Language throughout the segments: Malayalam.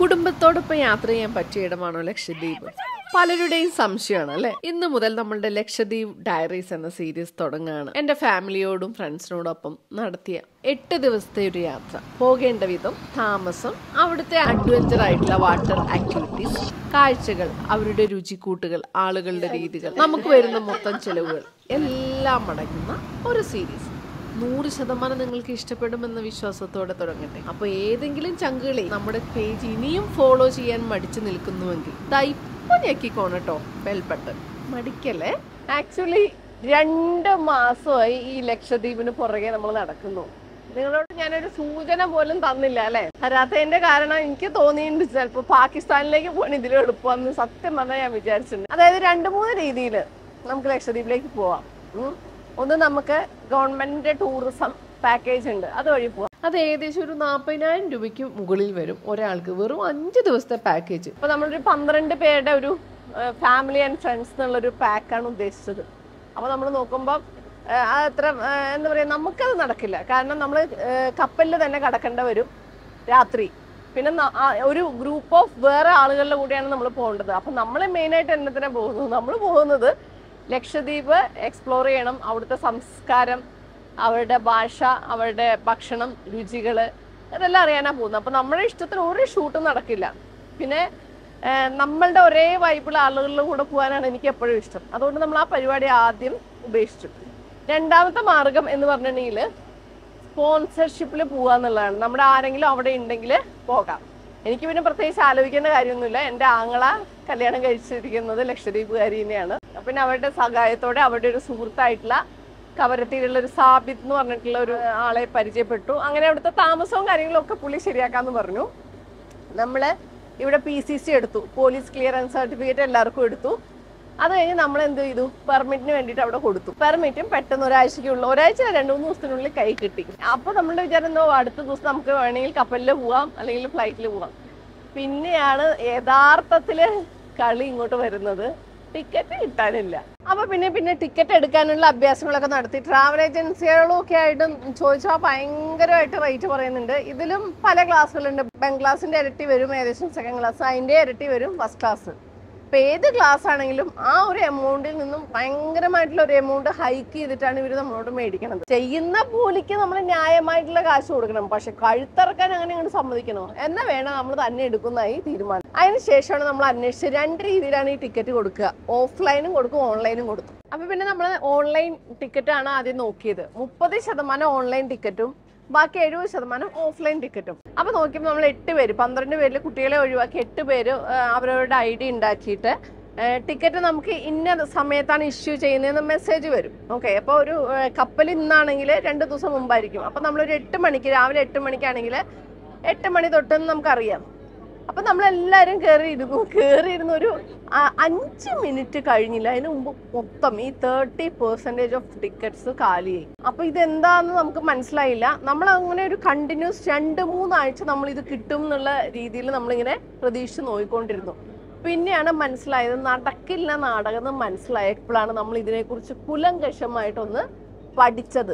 കുടുംബത്തോടൊപ്പം യാത്ര ചെയ്യാൻ പറ്റിയ ഇടമാണോ ലക്ഷദ്വീപ് പലരുടെയും സംശയമാണ് അല്ലെ ഇന്ന് മുതൽ നമ്മളുടെ ലക്ഷദ്വീപ് ഡയറീസ് എന്ന സീരീസ് തുടങ്ങുകയാണ് എന്റെ ഫാമിലിയോടും ഫ്രണ്ട്സിനോടൊപ്പം നടത്തിയ എട്ട് ദിവസത്തെ ഒരു യാത്ര പോകേണ്ട വിധം താമസം അവിടുത്തെ അഡ്വഞ്ചർ ആയിട്ടുള്ള വാട്ടർ ആക്ടിവിറ്റീസ് കാഴ്ചകൾ അവരുടെ രുചിക്കൂട്ടുകൾ ആളുകളുടെ രീതികൾ നമുക്ക് വരുന്ന മൊത്തം ചെലവുകൾ എല്ലാം അടങ്ങുന്ന ഒരു സീരീസ് നൂറ് ശതമാനം നിങ്ങൾക്ക് ഇഷ്ടപ്പെടുമെന്ന വിശ്വാസത്തോടെ തുടങ്ങട്ടെ അപ്പൊ ഏതെങ്കിലും ചങ്കുകളെ നമ്മുടെ പേജ് ഇനിയും ഫോളോ ചെയ്യാൻ മടിച്ചു നിൽക്കുന്നുവെങ്കിൽ ദാ ഇപ്പൊ ഞെക്കിക്കോണട്ടോ ബെൽബട്ടൺ മടിക്കല്ലേ ആക്ച്വലി രണ്ട് മാസമായി ഈ ലക്ഷദ്വീപിന് പുറകെ നമ്മൾ നടക്കുന്നു നിങ്ങളോട് ഞാനൊരു സൂചന പോലും തന്നില്ല അല്ലെ തരാത്തതിന്റെ കാരണം എനിക്ക് തോന്നിയിട്ടുണ്ട് ചിലപ്പോ പാകിസ്ഥാനിലേക്ക് പോകാൻ ഇതിലും എളുപ്പമെന്ന് സത്യം പറഞ്ഞാൽ ഞാൻ വിചാരിച്ചിട്ടുണ്ട് അതായത് രണ്ട് മൂന്ന് രീതിയിൽ നമുക്ക് ലക്ഷദ്വീപിലേക്ക് പോവാം ഉം. ഒന്ന് നമുക്ക് ഗവൺമെന്റിന്റെ ടൂറിസം പാക്കേജ് ഉണ്ട് അതുവഴി പോവാം അത് ഏകദേശം ഒരു നാൽപ്പതിനായിരം രൂപയ്ക്ക് മുകളിൽ വരും ഒരാൾക്ക് വെറും അഞ്ച് ദിവസത്തെ പാക്കേജ് ഇപ്പൊ നമ്മളൊരു പന്ത്രണ്ട് പേരുടെ ഒരു ഫാമിലി ആൻഡ് ഫ്രണ്ട്സ് എന്നുള്ളൊരു പാക്കാണ് ഉദ്ദേശിച്ചത് അപ്പൊ നമ്മൾ നോക്കുമ്പോൾ അത് അത്ര ആ, എന്താ പറയാ നമുക്കത് നടക്കില്ല കാരണം നമ്മൾ കപ്പലിൽ തന്നെ കടക്കേണ്ട വരും രാത്രി പിന്നെ ന- ആ, ഒരു ഗ്രൂപ്പ് ഓഫ് വേറെ ആളുകളുടെ കൂടെയാണ് നമ്മൾ പോകേണ്ടത് അപ്പൊ നമ്മൾ മെയിനായിട്ട് എന്നതിനാ പോകുന്നത് നമ്മൾ പോകുന്നത് ലക്ഷദ്വീപ് എക്സ്പ്ലോർ ചെയ്യണം അവിടുത്തെ സംസ്കാരം അവരുടെ ഭാഷ അവരുടെ ഭക്ഷണം രുചികള് ഇതെല്ലാം അറിയാനാ പോകുന്നത് അപ്പൊ നമ്മുടെ ഇഷ്ടത്തിന് ഒരു ഷൂട്ടും നടക്കില്ല പിന്നെ ഏർ, നമ്മളുടെ ഒരേ വൈബിൾ ആളുകളുടെ കൂടെ പോകാനാണ് എനിക്ക് എപ്പോഴും ഇഷ്ടം അതുകൊണ്ട് നമ്മൾ ആ പരിപാടി ആദ്യം ഉപേക്ഷിച്ചു രണ്ടാമത്തെ മാർഗം എന്ന് പറഞ്ഞിട്ടുണ്ടെങ്കിൽ സ്പോൺസർഷിപ്പിൽ പോവുക എന്നുള്ളതാണ് നമ്മുടെ ആരെങ്കിലും അവിടെ ഉണ്ടെങ്കിൽ പോകാം എനിക്ക് പിന്നെ പ്രത്യേകിച്ച് ആലോചിക്കേണ്ട കാര്യമൊന്നുമില്ല എൻ്റെ ആങ്ങള കല്യാണം കഴിച്ചിരിക്കുന്നത് ലക്ഷദ്വീപുകാരി തന്നെയാണ് അപ്പൊ പിന്നെ അവരുടെ സഹായത്തോടെ അവരുടെ ഒരു സുഹൃത്തായിട്ടുള്ള കവരത്തിയിലുള്ള ഒരു സാബിത്ത് എന്ന് പറഞ്ഞിട്ടുള്ള ഒരു ആളെ പരിചയപ്പെട്ടു അങ്ങനെ അവിടുത്തെ താമസവും കാര്യങ്ങളും ഒക്കെ പുള്ളി ശരിയാക്കാന്ന് പറഞ്ഞു നമ്മള് ഇവിടെ പി സി സി എടുത്തു പോലീസ് ക്ലിയറൻസ് സർട്ടിഫിക്കറ്റ് എല്ലാവർക്കും എടുത്തു അത് കഴിഞ്ഞ് നമ്മൾ എന്ത് ചെയ്തു പെർമിറ്റിന് വേണ്ടിയിട്ട് അവിടെ കൊടുത്തു പെർമിറ്റും പെട്ടെന്ന് ഒരാഴ്ചക്കുള്ള ഒരാഴ്ച രണ്ട് മൂന്ന് ദിവസത്തിനുള്ളിൽ കൈ കിട്ടി അപ്പൊ നമ്മളുടെ വിചാരം എന്തോ അടുത്ത ദിവസം നമുക്ക് വേണമെങ്കിൽ കപ്പലിൽ പോവാം അല്ലെങ്കിൽ ഫ്ലൈറ്റിൽ പോവാം പിന്നെയാണ് യഥാർത്ഥത്തില് കളി ഇങ്ങോട്ട് വരുന്നത് ടിക്കറ്റ് കിട്ടാനില്ല അപ്പൊ പിന്നെ പിന്നെ ടിക്കറ്റ് എടുക്കാനുള്ള അഭ്യാസങ്ങളൊക്കെ നടത്തി ട്രാവൽ ഏജൻസികളും ഒക്കെ ആയിട്ടും ചോദിച്ചാൽ ഭയങ്കരമായിട്ട് റേറ്റ് പറയുന്നുണ്ട് ഇതിലും പല ക്ലാസ്സുകളുണ്ട് ബംഗ്ലാസിന്റെ ഇരട്ടി വരും ഏകദേശം സെക്കൻഡ് ക്ലാസ് അതിന്റെ ഇരട്ടി വരും ഫസ്റ്റ് ക്ലാസ് ഇപ്പൊ ഏത് ക്ലാസ് ആണെങ്കിലും ആ ഒരു എമൗണ്ടിൽ നിന്നും ഭയങ്കരമായിട്ടുള്ള ഒരു എമൗണ്ട് ഹൈക്ക് ചെയ്തിട്ടാണ് ഇവർ നമ്മളോട് മേടിക്കണത് ചെയ്യുന്ന കൂലിക്ക് നമ്മൾ ന്യായമായിട്ടുള്ള കാശ് കൊടുക്കണം പക്ഷെ കഴുത്തിറക്കാൻ അങ്ങനെ അങ്ങോട്ട് സമ്മതിക്കണോ എന്നാ വേണം നമ്മൾ തന്നെ എടുക്കുന്നതായി തീരുമാനം അതിന് ശേഷമാണ് നമ്മൾ അന്വേഷിച്ചത് രണ്ട് രീതിയിലാണ് ഈ ടിക്കറ്റ് കൊടുക്കുക ഓഫ്ലൈനും കൊടുക്കും ഓൺലൈനും കൊടുക്കും അപ്പൊ പിന്നെ നമ്മൾ ഓൺലൈൻ ടിക്കറ്റ് ആണ് ആദ്യം നോക്കിയത് മുപ്പത് ശതമാനം ഓൺലൈൻ ടിക്കറ്റും ബാക്കി എഴുപത് ശതമാനം ഓഫ്ലൈൻ ടിക്കറ്റും അപ്പൊ നോക്കിയപ്പോൾ നമ്മൾ എട്ട് പേര് പന്ത്രണ്ട് പേരിൽ കുട്ടികളെ ഒഴിവാക്കി എട്ട് പേര് ആ, അവരവരുടെ ഐ ഡി ഉണ്ടാക്കിയിട്ട് ടിക്കറ്റ് നമുക്ക് ഇന്ന സമയത്താണ് ഇഷ്യൂ ചെയ്യുന്നതെന്ന് മെസ്സേജ് വരും ഓക്കെ അപ്പോൾ ഒരു കപ്പൽ ഇന്നാണെങ്കിൽ രണ്ട് ദിവസം മുമ്പായിരിക്കും അപ്പൊ നമ്മളൊരു എട്ട് മണിക്ക് രാവിലെ എട്ട് മണിക്കാണെങ്കിൽ എട്ട് മണി തൊട്ടെന്ന് നമുക്കറിയാം അപ്പൊ നമ്മളെല്ലാരും കയറി ഇരുന്നു കയറി ഇരുന്ന് ഒരു ആ, അഞ്ച് മിനിറ്റ് കഴിഞ്ഞില്ല അതിന് മുമ്പ് മൊത്തം ഈ തേർട്ടി പെർസെന്റേജ് ഓഫ് ടിക്കറ്റ്സ് കാലിയായി അപ്പൊ ഇതെന്താന്ന് നമുക്ക് മനസ്സിലായില്ല നമ്മൾ അങ്ങനെ ഒരു കണ്ടിന്യൂസ് രണ്ട് മൂന്നാഴ്ച നമ്മൾ ഇത് കിട്ടും എന്നുള്ള രീതിയിൽ നമ്മളിങ്ങനെ പ്രതീക്ഷിച്ച് നോക്കിക്കൊണ്ടിരുന്നു പിന്നെയാണ് മനസ്സിലായത് നടക്കില്ല നാടകം എന്ന് മനസ്സിലായപ്പോഴാണ് നമ്മൾ ഇതിനെക്കുറിച്ച് കുലങ്കഷമായിട്ടൊന്ന് പഠിച്ചത്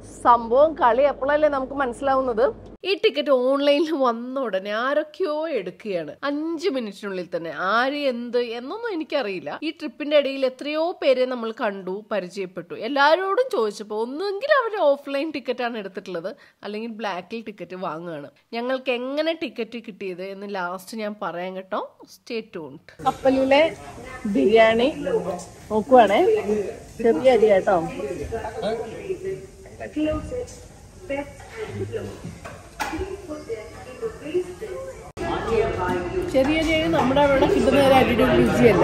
സംഭവം കളി എപ്പോഴല്ലേ നമുക്ക് മനസ്സിലാവുന്നത് ഈ ടിക്കറ്റ് ഓൺലൈനിൽ വന്ന ഉടനെ ആരൊക്കെയോ എടുക്കുകയാണ് അഞ്ച് മിനിറ്റിനുള്ളിൽ തന്നെ ആര് എന്ത് എന്നൊന്നും എനിക്കറിയില്ല ഈ ട്രിപ്പിന്റെ ഇടയിൽ എത്രയോ പേരെ നമ്മൾ കണ്ടു പരിചയപ്പെട്ടു എല്ലാവരോടും ചോദിച്ചപ്പോൾ ഒന്നുകിൽ അവർ ഓഫ്ലൈൻ ടിക്കറ്റ് ആണ് എടുത്തിട്ടുള്ളത് അല്ലെങ്കിൽ ബ്ലാക്കിൽ ടിക്കറ്റ് വാങ്ങുകയാണ് ഞങ്ങൾക്ക് എങ്ങനെ ടിക്കറ്റ് കിട്ടിയത് എന്ന് ലാസ്റ്റ് ഞാൻ പറയാൻ കേട്ടോ സ്റ്റേ ട്യൂൺഡ് കപ്പലിലെ ബിരിയാണി നോക്കുവാണേ ചെറിയ അരി കേട്ടോ ചെറിയ അരി നമ്മുടെ അവിടെ കിട്ടുന്ന ഒരു അരിയുടെ ഒരു രുചിയല്ല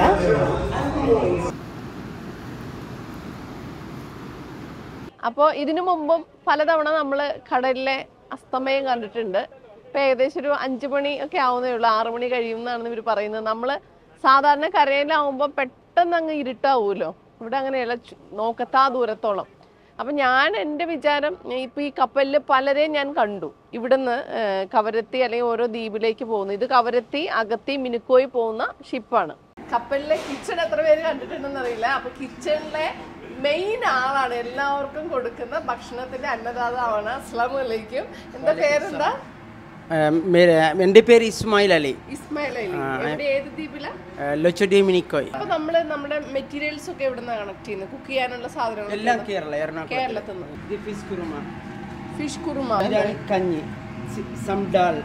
അപ്പോൾ ഇതിനു മുമ്പും പലതവണ നമ്മൾ കടലിലെ അസ്തമയം കണ്ടിട്ടുണ്ട് ഇപ്പൊ ഏകദേശം ഒരു അഞ്ചു മണി ഒക്കെ ആവുന്നേ ഉള്ളൂ ആറു മണി കഴിയുമെന്നാണ് ഇവർ പറയുന്നത് നമ്മൾ സാധാരണ കരയിലാവുമ്പോൾ പെട്ടെന്ന് അങ്ങ് ഇരുട്ടാവുമല്ലോ ഇവിടെ അങ്ങനെയല്ല ചു- നോക്കത്താ ദൂരത്തോളം അപ്പൊ ഞാൻ എൻ്റെ വിചാരം ഇപ്പൊ ഈ കപ്പലിൽ പലരെയും ഞാൻ കണ്ടു ഇവിടുന്ന് ഏഹ്, കവരത്തി അല്ലെങ്കിൽ ഓരോ ദ്വീപിലേക്ക് പോകുന്നു ഇത് കവരത്തി അഗത്തി മിനുക്കോയി പോകുന്ന ഷിപ്പാണ് കപ്പലിലെ കിച്ചൺ എത്ര പേര് കണ്ടിട്ടുണ്ടെന്ന് അറിയില്ല അപ്പൊ കിച്ചണിലെ മെയിൻ ആളാണ് എല്ലാവർക്കും കൊടുക്കുന്ന ഭക്ഷണത്തിന്റെ അന്നദാതാവാണ് അസ്ലാം വലൈക്കും എന്താ പേരെന്താ മേരെ എൻ്റെ പേര് ഇസ്മായിൽ അലി ഇസ്മായിൽ അലി എവിടെ ഏത് ദ്വീപിലാ ലൊച്ചഡീമിനിക്കോയ് അപ്പൊ നമ്മള് നമ്മുടെ മെറ്റീരിയൽസ് ഒക്കെ എവിടെ നിന്നാണ് കണക്ട് ചെയ്യുന്നത് കുക്ക് ചെയ്യാനുള്ള സാധനങ്ങൾ എല്ലാം കേരള എറണാകുളം കേരളത്തിൽ നിന്ന് ഇത് ഫിഷ് കുറുമ ഫിഷ് കുറുമ ഇതാണ് കഞ്ഞി സി- സംഡാൽ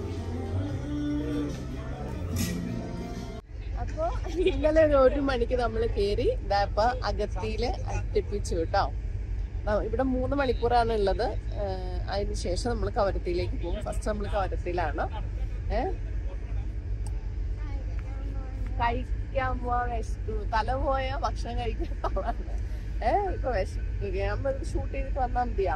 അപ്പൊ ഇന്നലെ ഒരു ഒരു മണിക്ക് നമ്മൾ കേറി ഇതാപ്പ അഗത്തിയില് അടുപ്പിച്ചു കേട്ടോ ദാ ഇവിടെ മൂന്ന് മണിക്കൂറാണ് ഉള്ളത് ഏഹ് അതിന് ശേഷം നമ്മൾ കവരത്തിയിലേക്ക് പോകും ഫസ്റ്റ് നമ്മൾ കവരത്തിയിലാണ് ഏഹ് കഴിക്കാൻ പോവാ വിശക്കു തല പോയ ഭക്ഷണം കഴിക്കാൻ പോവാണ് ഏഹ് ഇപ്പൊ വിശക്കുക ഞാൻ ഷൂട്ട് ചെയ്തിട്ട് വന്നാൽ മതിയാ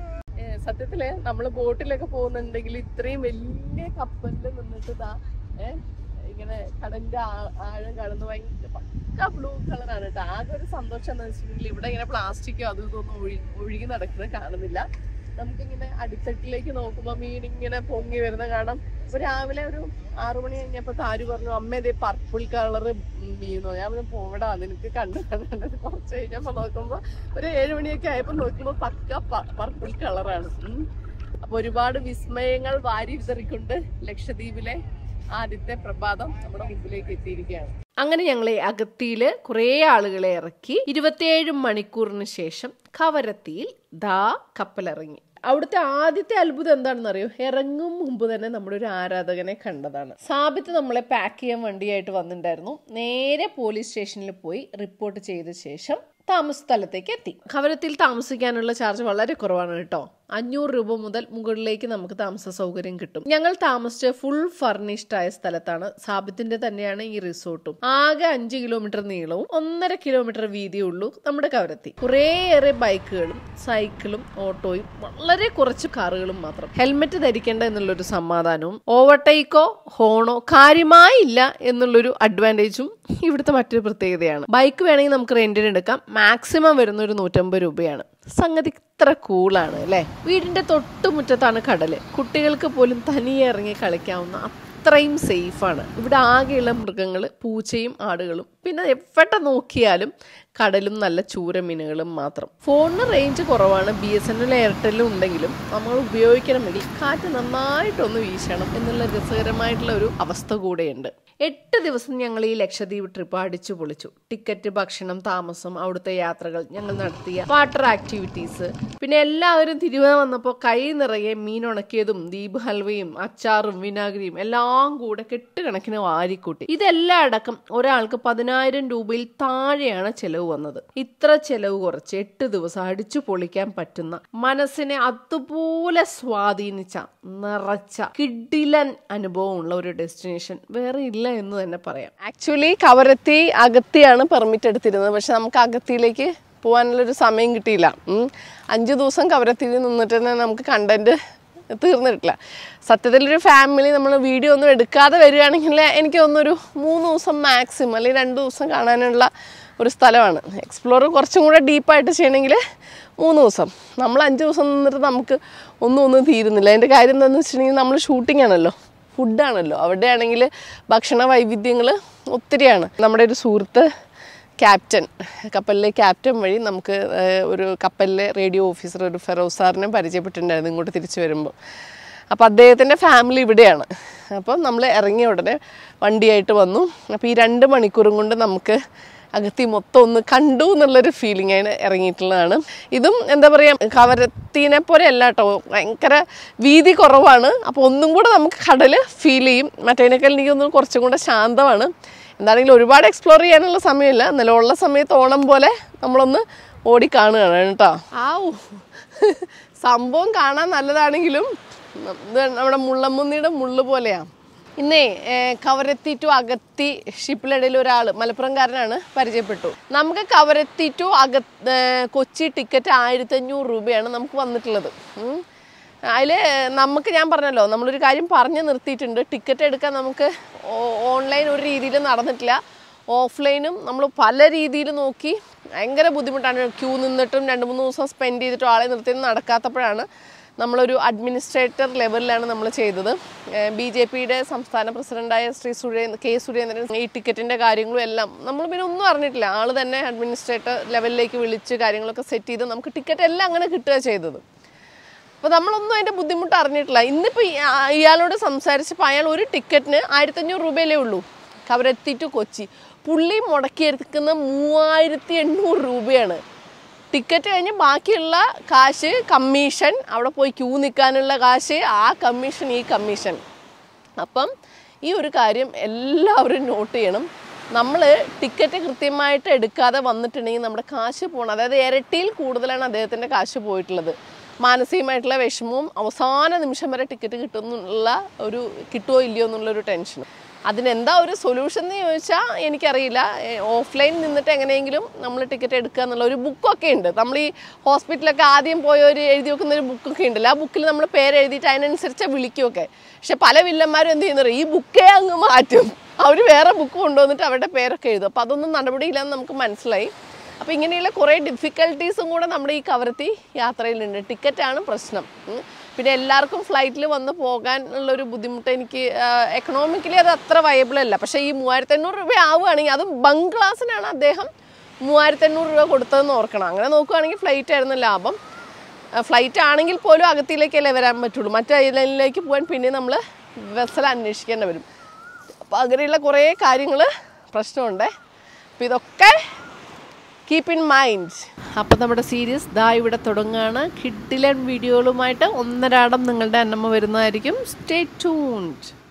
ഏഹ് സത്യത്തില് നമ്മള് ബോട്ടിലൊക്കെ പോകുന്നുണ്ടെങ്കിൽ ഇത്രയും വലിയ കപ്പലിൽ നിന്നിട്ട് ഇതാ ഏഹ് ഇങ്ങനെ കടലിന്റെ ആ- ആഴം കാണുന്ന ഭയങ്കര പക്ക ബ്ലൂ കളറാണ് കേട്ടോ ആകെ ഒരു സന്തോഷം എന്ന് വെച്ചിട്ടുണ്ടെങ്കിൽ ഇവിടെ ഇങ്ങനെ പ്ലാസ്റ്റിക്കോ അതും ഇതൊന്നും ഒഴുകി ഒഴുകി നടക്കുന്നത് കാണുന്നില്ല നമുക്കിങ്ങനെ അടിത്തട്ടിലേക്ക് നോക്കുമ്പോൾ മീൻ ഇങ്ങനെ പൊങ്ങി വരുന്ന കാണാം ഇപ്പൊ രാവിലെ ഒരു ആറു മണി കഴിഞ്ഞപ്പോ താരു പറഞ്ഞു അമ്മ ഇതേ പർപ്പിൾ കളറ് മീനോ ഞാൻ പറഞ്ഞു പോവടാ നിനക്ക് കണ്ടു കണ്ടത് കുറച്ച് കഴിഞ്ഞപ്പോ നോക്കുമ്പോ ഒരു ഏഴു മണിയൊക്കെ ആയപ്പോ നോക്കുമ്പോ പക്ക പർപ്പിൾ കളറാണ് ഉം. അപ്പൊ ഒരുപാട് വിസ്മയങ്ങൾ വാരി വിതറിക്കൊണ്ട് ലക്ഷദ്വീപിലെ ആദ്യത്തെ പ്രഭാതം നമ്മുടെ മുമ്പിലേക്ക് എത്തിയിരിക്കുകയാണ് അങ്ങനെ ഞങ്ങളെ അഗത്തിയില് കുറെ ആളുകളെ ഇറക്കി ഇരുപത്തിയേഴ് മണിക്കൂറിന് ശേഷം കവരത്തിയിൽ ദാ കപ്പലിറങ്ങി അവിടുത്തെ ആദ്യത്തെ അത്ഭുതം എന്താണെന്ന് അറിയോ ഇറങ്ങും മുമ്പ് തന്നെ നമ്മുടെ ഒരു ആരാധകനെ കണ്ടതാണ് സാബിത്ത് നമ്മളെ പാക്ക് ചെയ്യാൻ വണ്ടിയായിട്ട് വന്നിട്ടുണ്ടായിരുന്നു നേരെ പോലീസ് സ്റ്റേഷനിൽ പോയി റിപ്പോർട്ട് ചെയ്ത ശേഷം താമസ സ്ഥലത്തേക്ക് എത്തി കവരത്തിൽ താമസിക്കാനുള്ള ചാർജ് വളരെ കുറവാണ് കേട്ടോ അഞ്ഞൂറ് രൂപ മുതൽ മുകളിലേക്ക് നമുക്ക് താമസ സൗകര്യം കിട്ടും ഞങ്ങൾ താമസിച്ച ഫുൾ ഫർണിഷ്ഡ് ആയ സ്ഥലത്താണ് സാബിത്തിന്റെ തന്നെയാണ് ഈ റിസോർട്ടും ആകെ അഞ്ച് കിലോമീറ്റർ നീളവും ഒന്നര കിലോമീറ്റർ വീതിയും ഉള്ളൂ നമ്മുടെ കവരത്തി കുറേയേറെ ബൈക്കുകളും സൈക്കിളും ഓട്ടോയും വളരെ കുറച്ച് കാറുകളും മാത്രം ഹെൽമെറ്റ് ധരിക്കേണ്ട എന്നുള്ളൊരു സമാധാനവും ഓവർടേക്കോ ഹോണോ കാര്യമായി ഇല്ല എന്നുള്ളൊരു അഡ്വാൻറ്റേജും ഇവിടുത്തെ മറ്റൊരു പ്രത്യേകതയാണ് ബൈക്ക് വേണമെങ്കിൽ നമുക്ക് റെന്റിന് എടുക്കാം മാക്സിമം വരുന്ന ഒരു നൂറ്റമ്പത് രൂപയാണ് സംഗതി ഇത്ര കൂളാണ് അല്ലേ വീടിന്റെ തൊട്ടുമുറ്റത്താണ് കടല് കുട്ടികൾക്ക് പോലും തനിയെ ഇറങ്ങി കളിക്കാവുന്ന അത്രയും സേഫാണ് ഇവിടെ ആകെയുള്ള മൃഗങ്ങൾ പൂച്ചയും ആടുകളും പിന്നെ എവിടെ നോക്കിയാലും കടലും നല്ല ചൂരമീനുകളും മാത്രം ഫോണിന് റേഞ്ച് കുറവാണ് ബി എസ് എൻ എൽ എയർടെല്ലും ഉണ്ടെങ്കിലും നമ്മൾ ഉപയോഗിക്കണമെങ്കിൽ കാറ്റ് നന്നായിട്ടൊന്ന് വീശണം എന്നുള്ള രസകരമായിട്ടുള്ള ഒരു അവസ്ഥ കൂടെയുണ്ട് എട്ട് ദിവസം ഞങ്ങൾ ഈ ലക്ഷദ്വീപ് ട്രിപ്പ് അടിച്ചു പൊളിച്ചു ടിക്കറ്റ് ഭക്ഷണം താമസം അവിടുത്തെ യാത്രകൾ ഞങ്ങൾ നടത്തിയ വാട്ടർ ആക്ടിവിറ്റീസ് പിന്നെ എല്ലാവരും തിരുവന വന്നപ്പോൾ കൈ നിറയെ മീൻ ഉണക്കിയതും ദ്വീപ് ഹൽവയും അച്ചാറും വിനാഗിരിയും എല്ലാം കൂടെ കെട്ടുകണക്കിന് വാരിക്കൂട്ടി ഇതെല്ലാം അടക്കം ഒരാൾക്ക് പതിനായിരം രൂപയിൽ താഴെയാണ് ചെലവ് വന്നത് ഇത്ര ചെലവ് കുറച്ച് എട്ട് ദിവസം അടിച്ചു പൊളിക്കാൻ പറ്റുന്ന മനസ്സിനെ അതുപോലെ സ്വാധീനിച്ച നിറച്ച കിഡിലൻ അനുഭവമുള്ള ഒരു ഡെസ്റ്റിനേഷൻ വേറെ ഇല്ല എന്ന് തന്നെ പറയാം ആക്ച്വലി കവരത്തി അഗത്തിയാണ് പെർമിറ്റ് എടുത്തിരുന്നത് പക്ഷെ നമുക്ക് അഗത്തിയിലേക്ക് പോകാനുള്ളൊരു സമയം കിട്ടിയില്ല ഉം. അഞ്ച് ദിവസം കവരത്തിയിൽ നിന്നിട്ട് തന്നെ നമുക്ക് കണ്ടന്റ് തീർന്നിട്ടില്ല സത്യത്തിൽ ഒരു ഫാമിലി നമ്മൾ വീഡിയോ ഒന്നും എടുക്കാതെ വരികയാണെങ്കിൽ എനിക്ക് തോന്നുന്നൊരു മൂന്ന് ദിവസം മാക്സിമം അല്ലെങ്കിൽ രണ്ട് ദിവസം കാണാനുള്ള ഒരു സ്ഥലമാണ് എക്സ്പ്ലോർ കുറച്ചും കൂടെ ഡീപ്പായിട്ട് ചെയ്യണമെങ്കിൽ മൂന്ന് ദിവസം നമ്മൾ അഞ്ച് ദിവസം നിന്നിട്ട് നമുക്ക് ഒന്നും ഒന്നും തീരുന്നില്ല അതിൻ്റെ കാര്യം എന്താണെന്ന് വെച്ചിട്ടുണ്ടെങ്കിൽ നമ്മൾ ഷൂട്ടിംഗ് ആണല്ലോ ഫുഡാണല്ലോ അവിടെയാണെങ്കിൽ ഭക്ഷണ വൈവിധ്യങ്ങൾ ഒത്തിരിയാണ് നമ്മുടെ ഒരു സുഹൃത്ത് ക്യാപ്റ്റൻ കപ്പലിലെ ക്യാപ്റ്റൻ വഴി നമുക്ക് ഏഹ്, ഒരു കപ്പലിലെ റേഡിയോ ഓഫീസർ ഒരു ഫെറോസ് സാറിനെ പരിചയപ്പെട്ടിട്ടുണ്ടായിരുന്നു ഇങ്ങോട്ട് തിരിച്ചു വരുമ്പോൾ അപ്പോൾ അദ്ദേഹത്തിൻ്റെ ഫാമിലി ഇവിടെയാണ് അപ്പം നമ്മൾ ഇറങ്ങിയ ഉടനെ വണ്ടിയായിട്ട് വന്നു അപ്പോൾ ഈ രണ്ട് മണിക്കൂറും കൊണ്ട് നമുക്ക് അകത്തി മൊത്തം ഒന്ന് കണ്ടു എന്നുള്ളൊരു ഫീലിംഗ് ആണ് ഇറങ്ങിയിട്ടുള്ളതാണ് ഇതും എന്താ പറയുക കവരത്തിനെ പോലെ അല്ല കേട്ടോ ഭയങ്കര വീതി കുറവാണ് അപ്പോൾ ഒന്നും കൂടെ നമുക്ക് കടൽ ഫീൽ ചെയ്യും മറ്റേതിനേക്കാൾ എനിക്ക് തോന്നുന്നു കുറച്ചും കൂടെ ശാന്തമാണ് എന്താണെങ്കിലും ഒരുപാട് എക്സ്പ്ലോർ ചെയ്യാനുള്ള സമയമില്ല എന്നാലും ഉള്ള സമയത്ത് ഓണം പോലെ നമ്മളൊന്ന് ഓടി കാണുകയാണ് കേട്ടോ ആ സംഭവം കാണാൻ നല്ലതാണെങ്കിലും ഇത് നമ്മുടെ മുള്ളമുന്നിയുടെ മുള്ളു പോലെയാണ് ഇന്നേ ഏർ, കവരത്തി ടു അകത്തി ഷിപ്പിലിടയിൽ ഒരാൾ മലപ്പുറംകാരനാണ് പരിചയപ്പെട്ടു നമുക്ക് കവരത്തി ടു അക ഏർ, കൊച്ചി ടിക്കറ്റ് ആയിരത്തി അഞ്ഞൂറ് രൂപയാണ് നമുക്ക് വന്നിട്ടുള്ളത് അതിൽ നമുക്ക് ഞാൻ പറഞ്ഞല്ലോ നമ്മളൊരു കാര്യം പറഞ്ഞ് നിർത്തിയിട്ടുണ്ട് ടിക്കറ്റ് എടുക്കാൻ നമുക്ക് ഓൺലൈൻ ഒരു രീതിയിലും നടന്നിട്ടില്ല ഓഫ്ലൈനും നമ്മൾ പല രീതിയിൽ നോക്കി ഭയങ്കര ബുദ്ധിമുട്ടാണ് ക്യൂ നിന്നിട്ടും രണ്ട് മൂന്ന് ദിവസം സ്പെൻഡ് ചെയ്തിട്ടും ആളെ നിർത്തിയും നടക്കാത്തപ്പോഴാണ് നമ്മളൊരു അഡ്മിനിസ്ട്രേറ്റർ ലെവലിലാണ് നമ്മൾ ചെയ്തത് ബി ജെ പിയുടെ സംസ്ഥാന പ്രസിഡന്റായ ശ്രീ സുരേന്ദ്ര കെ സുരേന്ദ്രൻ ഈ ടിക്കറ്റിൻ്റെ കാര്യങ്ങളും എല്ലാം നമ്മൾ പിന്നെ ഒന്നും അറിഞ്ഞിട്ടില്ല ആൾ തന്നെ അഡ്മിനിസ്ട്രേറ്റർ ലെവലിലേക്ക് വിളിച്ച് കാര്യങ്ങളൊക്കെ സെറ്റ് ചെയ്ത് നമുക്ക് ടിക്കറ്റ് എല്ലാം അങ്ങനെ കിട്ടുക ചെയ്തത് അപ്പോൾ നമ്മളൊന്നും അതിൻ്റെ ബുദ്ധിമുട്ട് അറിഞ്ഞിട്ടില്ല ഇന്നിപ്പോൾ ഇയാളോട് സംസാരിച്ചപ്പോൾ അയാൾ ഒരു ടിക്കറ്റിന് ആയിരത്തഞ്ഞൂറ് രൂപയല്ലേ ഉള്ളൂ കവരെത്തി ടു കൊച്ചി പുള്ളി മുടക്കിയെടുക്കുന്ന മൂവായിരത്തി എണ്ണൂറ് രൂപയാണ് ടിക്കറ്റ് കഴിഞ്ഞ് ബാക്കിയുള്ള കാശ് കമ്മീഷൻ അവിടെ പോയി ക്യൂ നിൽക്കാനുള്ള കാശ് ആ കമ്മീഷൻ ഈ കമ്മീഷൻ അപ്പം ഈ ഒരു കാര്യം എല്ലാവരും നോട്ട് ചെയ്യണം നമ്മൾ ടിക്കറ്റ് കൃത്യമായിട്ട് എടുക്കാതെ വന്നിട്ടുണ്ടെങ്കിൽ നമ്മുടെ കാശ് പോകണം അതായത് ഇരട്ടിയിൽ കൂടുതലാണ് അദ്ദേഹത്തിൻ്റെ കാശ് പോയിട്ടുള്ളത് മാനസികമായിട്ടുള്ള വിഷമവും അവസാന നിമിഷം വരെ ടിക്കറ്റ് കിട്ടുന്നുള്ള ഒരു കിട്ടുമോ ഇല്ലയോ എന്നുള്ളൊരു ടെൻഷനും അതിനെന്താ ഒരു സൊല്യൂഷൻ എന്ന് ചോദിച്ചാൽ എനിക്കറിയില്ല ഓഫ്ലൈൻ നിന്നിട്ട് എങ്ങനെയെങ്കിലും നമ്മൾ ടിക്കറ്റ് എടുക്കുക എന്നുള്ള ഒരു ബുക്കൊക്കെ ഉണ്ട് നമ്മൾ ഈ ഹോസ്പിറ്റലൊക്കെ ആദ്യം പോയ ഒരു എഴുതി വെക്കുന്ന ഒരു ബുക്കൊക്കെ ഉണ്ടല്ലോ ആ ബുക്കിൽ നമ്മൾ പേര് എഴുതിയിട്ട് അതിനനുസരിച്ച് വിളിക്കുമൊക്കെ പക്ഷെ പല വില്ലന്മാരും എന്ത് ചെയ്യുന്നത് ഈ ബുക്കേ അങ്ങ് മാറ്റും അവർ വേറെ ബുക്ക് കൊണ്ടുവന്നിട്ട് അവരുടെ പേരൊക്കെ എഴുതും അപ്പോൾ അതൊന്നും നടപടിയില്ലെന്ന് നമുക്ക് മനസ്സിലായി അപ്പോൾ ഇങ്ങനെയുള്ള കുറേ ഡിഫിക്കൽട്ടീസും കൂടെ നമ്മുടെ ഈ കവരത്തി യാത്രയിലുണ്ട് ടിക്കറ്റാണ് പ്രശ്നം ഉം. പിന്നെ എല്ലാവർക്കും ഫ്ലൈറ്റിൽ വന്ന് പോകാൻ ഉള്ളൊരു ബുദ്ധിമുട്ട് എനിക്ക് എക്കണോമിക്കലി അത് അത്ര വയബിൾ അല്ല പക്ഷേ ഈ മൂവായിരത്തി അഞ്ഞൂറ് രൂപ ആവുകയാണെങ്കിൽ അതും ബങ്ക് ക്ലാസ്സിനാണ് അദ്ദേഹം മൂവായിരത്തി അഞ്ഞൂറ് രൂപ കൊടുത്തതെന്ന് ഓർക്കണം അങ്ങനെ നോക്കുകയാണെങ്കിൽ ഫ്ലൈറ്റ് ആയിരുന്നു ലാഭം ഫ്ലൈറ്റ് ആണെങ്കിൽ പോലും അകത്തിലേക്കല്ലേ വരാൻ പറ്റുള്ളൂ മറ്റു ഐലൻഡിലേക്ക് പോകാൻ പിന്നെ നമ്മൾ വെസൽ അന്വേഷിക്കേണ്ടി വരും അപ്പോൾ അങ്ങനെയുള്ള കുറേ കാര്യങ്ങൾ പ്രശ്നമുണ്ട് അപ്പോൾ ഇതൊക്കെ കീപ്പ് ഇൻ മൈൻഡ് അപ്പോൾ നമ്മുടെ സീരീസ് ദാ ഇവിടെ തുടങ്ങുകയാണ് കിഡിലൻ വീഡിയോകളുമായിട്ട് ഒന്നരാടം നിങ്ങളുടെ അന്നമ്മ വരുന്നതായിരിക്കും സ്റ്റേ ട്യൂൺഡ്